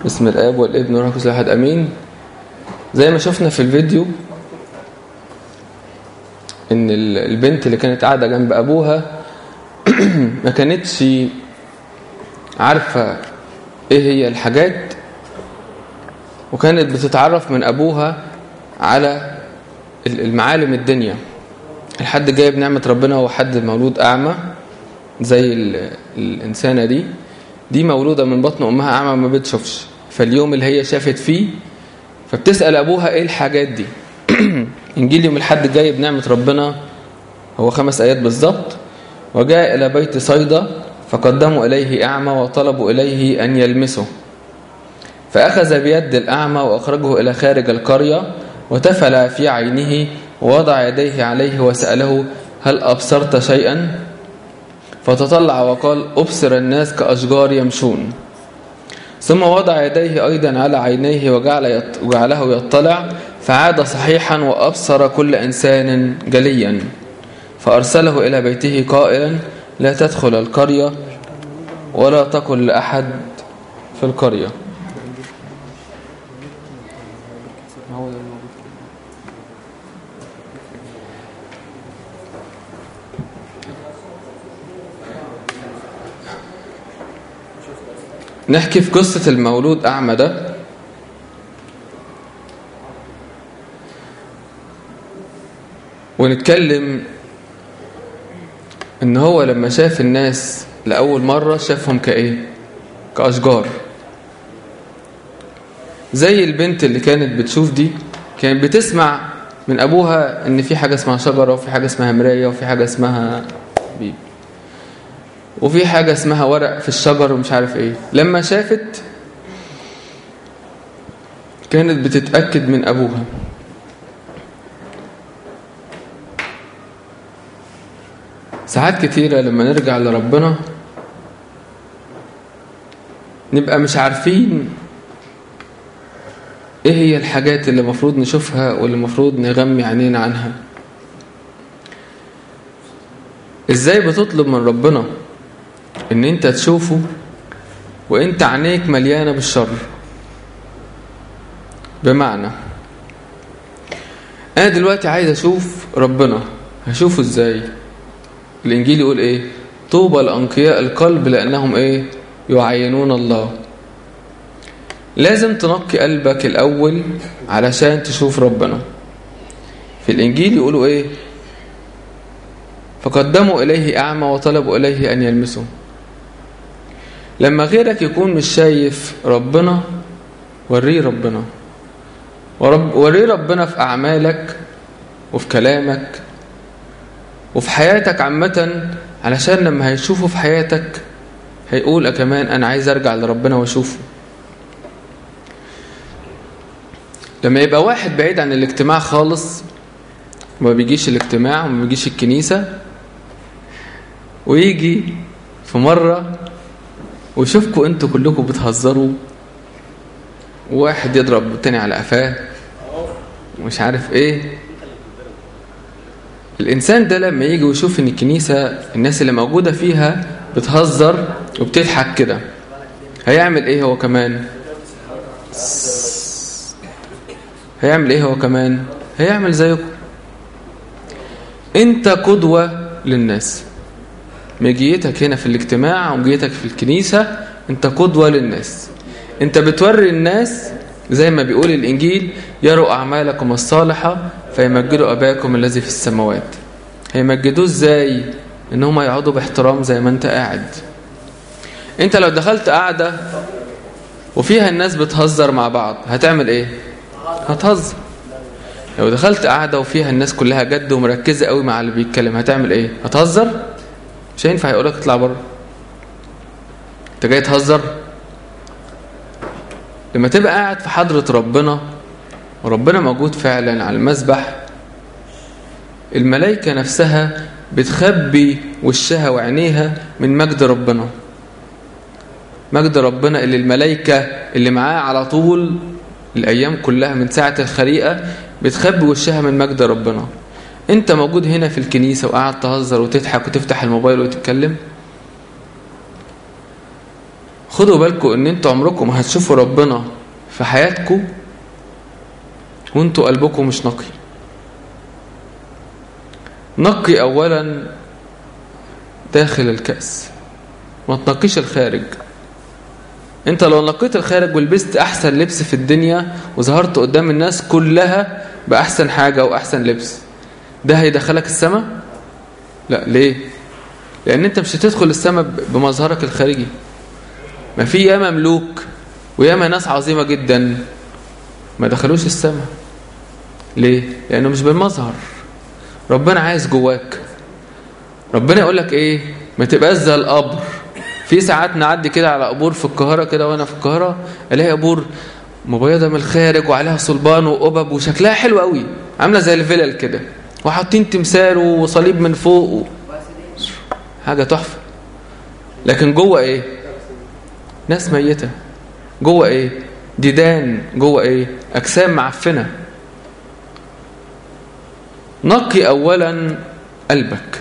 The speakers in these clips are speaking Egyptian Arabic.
بسم الاب والابن والروح القدس احد امين زي ما شفنا في الفيديو ان البنت اللي كانت قاعده جنب ابوها ما كانتش عارفه ايه هي الحاجات وكانت بتتعرف من ابوها على المعالم الدنيا الحد جايب نعمه ربنا هو حد مولود اعمى زي الانسانه دي دي مولوده من بطن امها اعمى ما بتشوفش فاليوم اللي هي شافت فيه فبتسال ابوها ايه الحاجات دي انجيل يوم الحد جاي بنعمه ربنا هو خمس ايات بالظبط وجاء الى بيت صيدا فقدموا اليه اعمى وطلبوا اليه ان يلمسه فاخذ بيد الاعمى واخرجه الى خارج القريه وتفل في عينه ووضع يديه عليه وساله هل ابصرت شيئا فتطلع وقال أبصر الناس كأشجار يمشون ثم وضع يديه أيضا على عينيه وجعل يط... وجعله يطلع فعاد صحيحا وأبصر كل إنسان جليا فأرسله إلى بيته قائلا لا تدخل القرية ولا تقل لأحد في القرية نحكي في قصة المولود أعمى ده ونتكلم إن هو لما شاف الناس لأول مرة شافهم كإيه كأشجار زي البنت اللي كانت بتشوف دي كانت بتسمع من أبوها إن في حاجة اسمها شجرة وفي حاجة اسمها مراية وفي حاجة اسمها بيبي وفي حاجة اسمها ورق في الشجر ومش عارف ايه لما شافت كانت بتتأكد من أبوها ساعات كتيرة لما نرجع لربنا نبقى مش عارفين ايه هي الحاجات اللي المفروض نشوفها واللي المفروض نغمي عينينا عنها ازاي بتطلب من ربنا ان انت تشوفه وانت عينيك مليانه بالشر بمعنى انا دلوقتي عايز اشوف ربنا هشوفه ازاي الانجيل يقول ايه طوبى لانقياء القلب لانهم ايه يعينون الله لازم تنقي قلبك الاول علشان تشوف ربنا في الانجيل يقولوا ايه فقدموا اليه اعمى وطلبوا اليه ان يلمسه لما غيرك يكون مش شايف ربنا وريه ربنا ورب وريه ربنا في أعمالك وفي كلامك وفي حياتك عامة علشان لما هيشوفه في حياتك هيقول كمان أنا عايز أرجع لربنا وأشوفه لما يبقى واحد بعيد عن الاجتماع خالص وما بيجيش الاجتماع وما بيجيش الكنيسة ويجي في مرة ويشوفكوا انتوا كلكم بتهزروا واحد يضرب التاني على قفاه ومش عارف ايه الانسان ده لما يجي ويشوف ان الكنيسة الناس اللي موجودة فيها بتهزر وبتضحك كده هيعمل ايه هو كمان هيعمل ايه هو كمان هيعمل زيكم انت قدوة للناس مجيتك هنا في الاجتماع ومجيتك في الكنيسة انت قدوة للناس انت بتوري الناس زي ما بيقول الانجيل يروا اعمالكم الصالحة فيمجدوا اباكم الذي في السماوات هيمجدوه ازاي ان هم يقعدوا باحترام زي ما انت قاعد انت لو دخلت قاعدة وفيها الناس بتهزر مع بعض هتعمل ايه هتهزر لو دخلت قاعدة وفيها الناس كلها جد ومركزة قوي مع اللي بيتكلم هتعمل ايه هتهزر مش هينفع يقولك اطلع بره انت جاي تهزر لما تبقى قاعد في حضرة ربنا وربنا موجود فعلا على المسبح الملائكة نفسها بتخبي وشها وعينيها من مجد ربنا مجد ربنا اللي الملائكة اللي معاه على طول الأيام كلها من ساعة الخليقة بتخبي وشها من مجد ربنا انت موجود هنا في الكنيسة وقاعد تهزر وتضحك وتفتح الموبايل وتتكلم خدوا بالكم ان انتوا عمركم هتشوفوا ربنا في حياتكم وانتوا قلبكم مش نقي نقي اولا داخل الكأس ما تنقيش الخارج انت لو نقيت الخارج ولبست احسن لبس في الدنيا وظهرت قدام الناس كلها باحسن حاجة واحسن لبس ده هيدخلك السماء لا ليه لان انت مش هتدخل السماء بمظهرك الخارجي ما في ياما ملوك وياما ناس عظيمة جدا ما دخلوش السماء ليه لانه مش بالمظهر ربنا عايز جواك ربنا يقول لك ايه ما تبقاش زي القبر في ساعات نعدي كده على قبور في القاهرة كده وانا في القاهرة الاقي قبور مبيضة من الخارج وعليها صلبان وقبب وشكلها حلو قوي عاملة زي الفلل كده وحاطين تمثال وصليب من فوق و... حاجة تحفة لكن جوه ايه ناس ميتة جوه ايه ديدان جوه ايه اجسام معفنة نقي اولا قلبك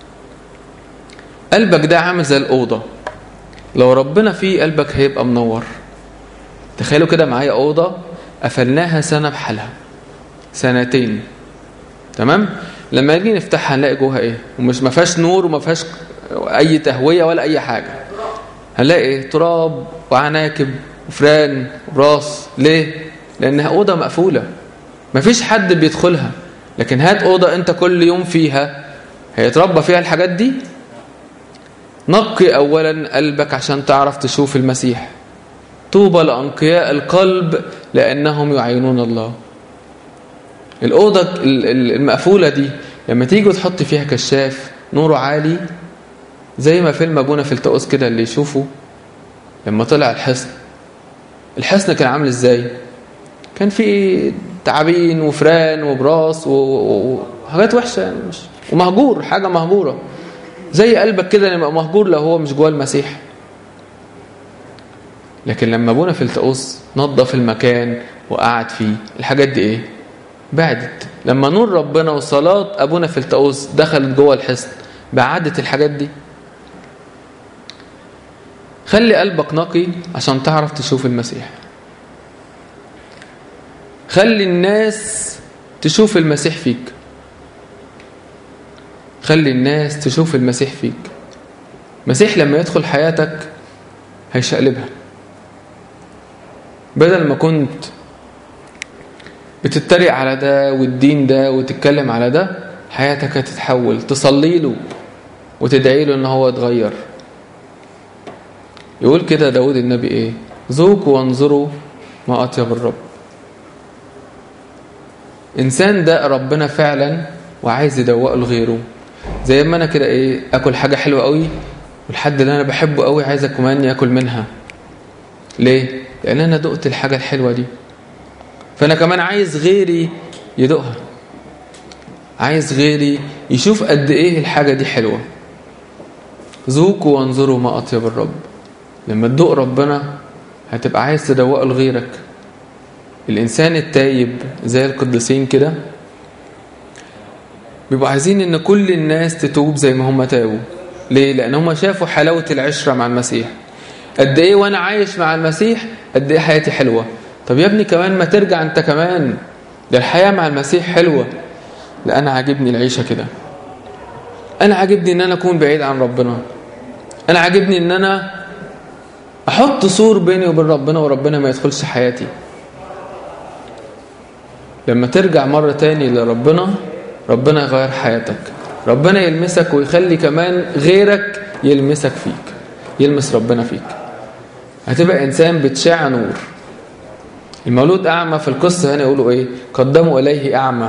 قلبك ده عامل زي الأوضة لو ربنا فيه قلبك هيبقى منور تخيلوا كده معايا أوضة قفلناها سنة بحالها سنتين تمام لما نيجي نفتحها نلاقي جواها ايه ومش ما فيهاش نور وما فيهاش اي تهويه ولا اي حاجه هنلاقي ايه تراب وعناكب وفران وراس ليه لانها اوضه مقفوله ما فيش حد بيدخلها لكن هات اوضه انت كل يوم فيها هيتربى فيها الحاجات دي نقي اولا قلبك عشان تعرف تشوف المسيح طوبى لانقياء القلب لانهم يعينون الله الأوضة المقفولة دي لما تيجي وتحط فيها كشاف نوره عالي زي ما فيلم أبونا في التقص كده اللي يشوفه لما طلع الحصن الحصن كان عامل ازاي كان في تعابين وفران وبراس وحاجات وحشة يعني مش ومهجور حاجة مهجورة زي قلبك كده يبقى مهجور لو هو مش جوه المسيح لكن لما ابونا في التقص نظف المكان وقعد فيه الحاجات دي ايه بعدت لما نور ربنا وصلاة أبونا في التقوس دخلت جوه الحصن بعدت الحاجات دي خلي قلبك نقي عشان تعرف تشوف المسيح خلي الناس تشوف المسيح فيك خلي الناس تشوف المسيح فيك مسيح لما يدخل حياتك هيشقلبها بدل ما كنت بتتريق على ده والدين ده وتتكلم على ده حياتك هتتحول تصلي له وتدعي له ان هو يتغير يقول كده داود النبي ايه ذوقوا وانظروا ما اطيب الرب انسان ده ربنا فعلا وعايز يدوق له غيره زي ما انا كده ايه اكل حاجه حلوه قوي والحد اللي انا بحبه قوي عايز كمان ياكل منها ليه لان انا دقت الحاجه الحلوه دي فأنا كمان عايز غيري يدوقها عايز غيري يشوف قد إيه الحاجة دي حلوة ذوقوا وانظروا ما أطيب الرب لما تدوق ربنا هتبقى عايز تدوقه لغيرك الإنسان التايب زي القديسين كده بيبقوا عايزين إن كل الناس تتوب زي ما هم تابوا ليه؟ لأن هم شافوا حلاوة العشرة مع المسيح قد إيه وأنا عايش مع المسيح قد إيه حياتي حلوة طب يا ابني كمان ما ترجع انت كمان ده الحياة مع المسيح حلوة لا أنا عاجبني العيشة كده أنا عاجبني إن أنا أكون بعيد عن ربنا أنا عاجبني إن أنا أحط سور بيني وبين ربنا وربنا ما يدخلش حياتي لما ترجع مرة تاني لربنا ربنا يغير حياتك ربنا يلمسك ويخلي كمان غيرك يلمسك فيك يلمس ربنا فيك هتبقى إنسان بتشع نور المولود أعمى في القصة هنا يقولوا إيه قدموا إليه أعمى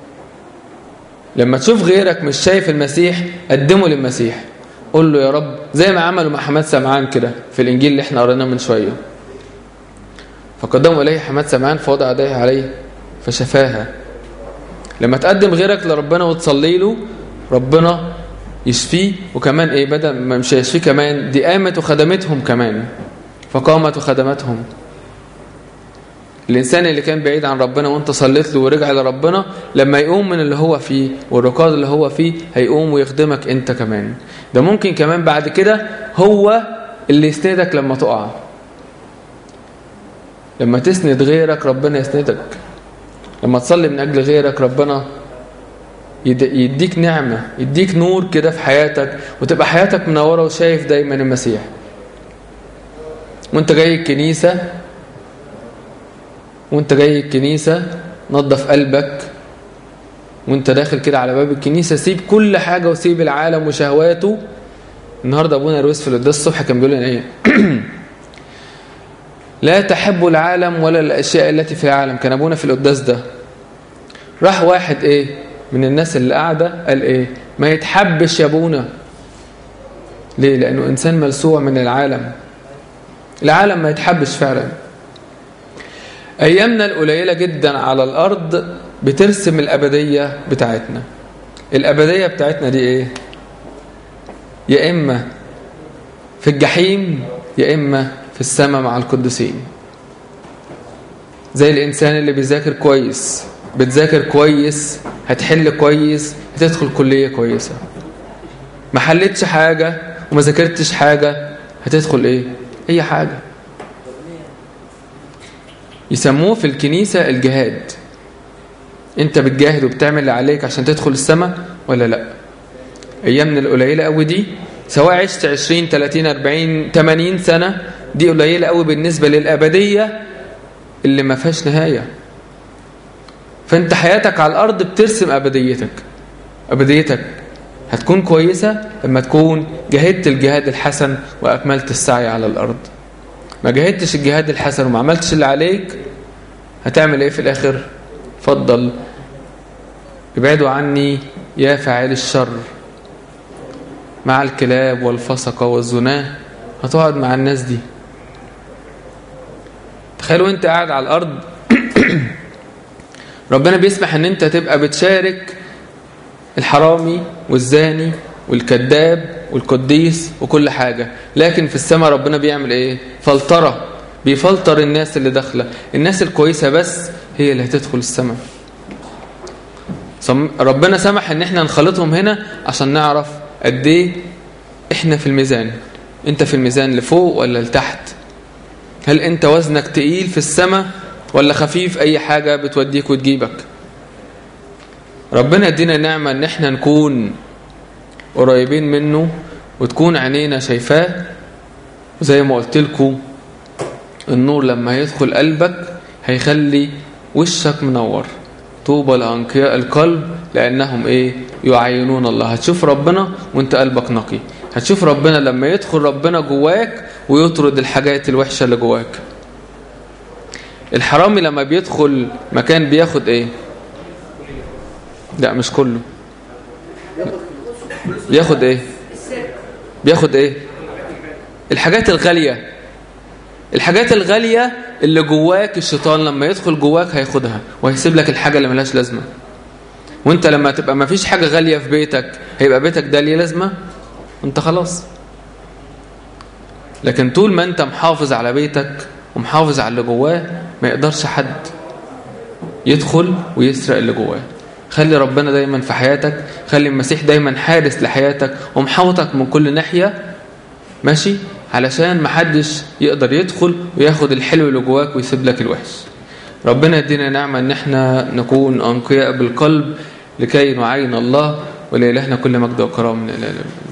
لما تشوف غيرك مش شايف المسيح قدمه للمسيح قول له يا رب زي ما عملوا مع حماد سمعان كده في الإنجيل اللي احنا قريناه من شوية فقدموا إليه حماد سمعان فوضع يديه عليه فشفاها لما تقدم غيرك لربنا وتصلي له ربنا يشفيه وكمان ايه بدل ما مش يشفيه كمان دي قامت وخدمتهم كمان فقامت وخدمتهم الإنسان اللي كان بعيد عن ربنا وانت صليت له ورجع لربنا لما يقوم من اللي هو فيه والركاض اللي هو فيه هيقوم ويخدمك انت كمان ده ممكن كمان بعد كده هو اللي يسندك لما تقع لما تسند غيرك ربنا يسندك لما تصلي من أجل غيرك ربنا يديك نعمة يديك نور كده في حياتك وتبقى حياتك منورة وشايف دايما المسيح وانت جاي الكنيسة وانت جاي الكنيسة نظف قلبك وانت داخل كده على باب الكنيسة سيب كل حاجة وسيب العالم وشهواته النهاردة أبونا رويس في القداس الصبح كان بيقول لنا ايه لا تحب العالم ولا الأشياء التي في العالم كان أبونا في القداس ده راح واحد ايه من الناس اللي قاعدة قال ايه ما يتحبش يا ابونا ليه لأنه إنسان ملسوع من العالم العالم ما يتحبش فعلا أيامنا القليلة جدا على الأرض بترسم الأبدية بتاعتنا الأبدية بتاعتنا دي إيه يا إما في الجحيم يا إما في السماء مع القدسين زي الإنسان اللي بيذاكر كويس بتذاكر كويس هتحل كويس هتدخل كلية كويسة ما حلتش حاجة وما ذاكرتش حاجة هتدخل ايه اي حاجة يسموه في الكنيسة الجهاد انت بتجاهد وبتعمل اللي عليك عشان تدخل السماء ولا لا ايامنا القليلة قوي دي سواء عشت 20 30 40 80 سنة دي قليلة قوي بالنسبة للأبدية اللي ما فيهاش نهاية فانت حياتك على الأرض بترسم أبديتك أبديتك هتكون كويسة لما تكون جاهدت الجهاد الحسن وأكملت السعي على الأرض ما جاهدتش الجهاد الحسن وما عملتش اللي عليك هتعمل ايه في الآخر فضل ابعدوا عني يا فاعل الشر مع الكلاب والفسقة والزناه هتقعد مع الناس دي تخيلوا انت قاعد على الأرض ربنا بيسمح ان انت تبقى بتشارك الحرامي والزاني والكذاب والقديس وكل حاجة لكن في السماء ربنا بيعمل ايه فلترة بيفلتر الناس اللي داخله الناس الكويسة بس هي اللي هتدخل السماء ربنا سمح ان احنا نخلطهم هنا عشان نعرف قد ايه احنا في الميزان انت في الميزان لفوق ولا لتحت هل انت وزنك تقيل في السماء ولا خفيف اي حاجة بتوديك وتجيبك ربنا يدينا نعمة ان احنا نكون قريبين منه وتكون عينينا شايفاه وزي ما قلت لكم النور لما يدخل قلبك هيخلي وشك منور طوبى لأنقياء القلب لأنهم إيه يعينون الله هتشوف ربنا وانت قلبك نقي هتشوف ربنا لما يدخل ربنا جواك ويطرد الحاجات الوحشة اللي جواك الحرامي لما بيدخل مكان بياخد ايه لا مش كله بياخد ايه بياخد ايه الحاجات الغالية الحاجات الغالية اللي جواك الشيطان لما يدخل جواك هياخدها وهيسيب لك الحاجة اللي ملهاش لازمة وانت لما تبقى ما فيش حاجة غالية في بيتك هيبقى بيتك ده ليه لازمة انت خلاص لكن طول ما انت محافظ على بيتك ومحافظ على اللي جواه ما يقدرش حد يدخل ويسرق اللي جواه خلي ربنا دايما في حياتك خلي المسيح دايما حارس لحياتك ومحوطك من كل ناحية ماشي علشان محدش يقدر يدخل وياخد الحلو اللي جواك ويسيب لك الوحش ربنا يدينا نعمة ان احنا نكون انقياء بالقلب لكي نعين الله ولإلهنا كل مجد وكرام من الإله